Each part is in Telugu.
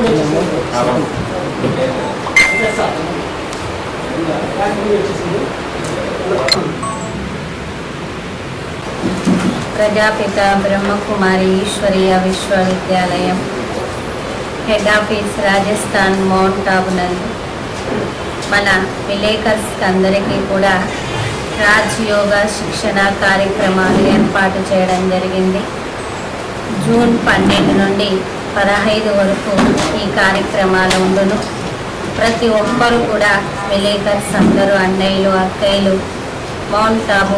ప్రజాపిత బ్రహ్మకుమారి ఈశ్వరీయ విశ్వవిద్యాలయం head office Rajasthan Mount Abu నందు మన విలేకర్స్ అందరికీ కూడా రాజ్యోగ శిక్షణ కార్యక్రమాలు ఏర్పాటు చేయడం జరిగింది జూన్ పన్నెండు నుండి పదహైదు వరకు ఈ కార్యక్రమాలు ఉండును ప్రతి ఒక్కరు కూడా విలేకర్స్ అందరూ అన్నయ్యలు అక్కయ్యలు మౌంట్ ఆబు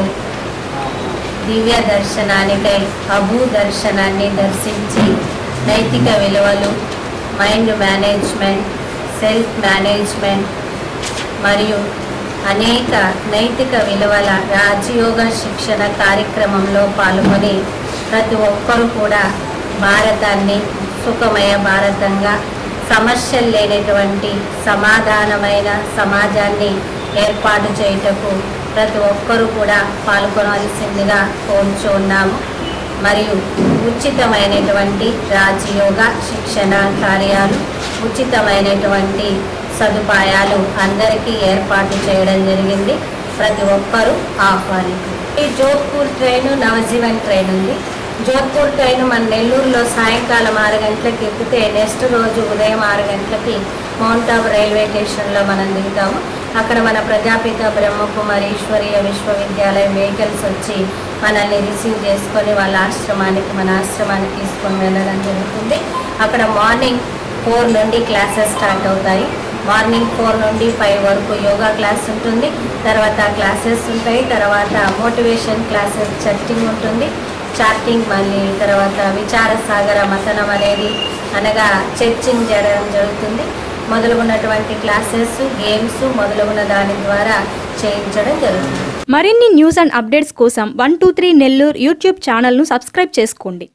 దివ్య దర్శనానికై అభూ దర్శనాన్ని దర్శించి నైతిక విలువలు మైండ్ మేనేజ్మెంట్ సెల్ఫ్ మేనేజ్మెంట్ మరియు అనేక నైతిక విలువల రాజయోగ శిక్షణ కార్యక్రమంలో పాల్గొని ప్రతి ఒక్కరూ కూడా భారతాన్ని సుఖమయ భారతంగా సమస్యలు లేనటువంటి సమాధానమైన సమాజాన్ని ఏర్పాటు చేయుటకు ప్రతి ఒక్కరూ కూడా పాల్గొనాల్సిందిగా కోరుచున్నాము మరియు ఉచితమైనటువంటి రాజయోగ శిక్షణ కార్యాలు ఉచితమైనటువంటి సదుపాయాలు అందరికీ ఏర్పాటు చేయడం జరిగింది ప్రతి ఒక్కరూ ఆహ్వానితులు ఈ జోధ్పూర్ ట్రైన్ నవజీవన్ ట్రైన్ ఉంది జోధ్పూర్ ట్రైన్ మన నెల్లూరులో సాయంకాలం ఆరు గంటలకు ఎక్కితే నెక్స్ట్ రోజు ఉదయం ఆరు గంటలకి మౌంట్ ఆబు రైల్వే స్టేషన్లో మనం దిగుతాము అక్కడ మన ప్రజాపిత బ్రహ్మకుమారి ఈశ్వరీయ విశ్వవిద్యాలయం వెహికల్స్ వచ్చి మనల్ని రిసీవ్ చేసుకొని వాళ్ళ ఆశ్రమానికి మన ఆశ్రమానికి తీసుకొని వెళ్ళడం జరుగుతుంది అక్కడ మార్నింగ్ ఫోర్ నుండి క్లాసెస్ స్టార్ట్ అవుతాయి మార్నింగ్ ఫోర్ నుండి ఫైవ్ వరకు యోగా క్లాస్ ఉంటుంది తర్వాత క్లాసెస్ ఉంటాయి తర్వాత మోటివేషన్ క్లాసెస్ చర్చింగ్ ఉంటుంది చార్టింగ్ మళ్ళీ తర్వాత విచార సాగర మతనం అనేది అనగా చర్చింగ్ జరగడం జరుగుతుంది మొదలుగున్నటువంటి క్లాసెస్ గేమ్స్ మొదలుగున్న దాని ద్వారా చేయించడం జరుగుతుంది మరిన్ని న్యూస్ అండ్ అప్డేట్స్ కోసం one two three Nellore YouTube ఛానల్ను సబ్స్క్రైబ్ చేసుకోండి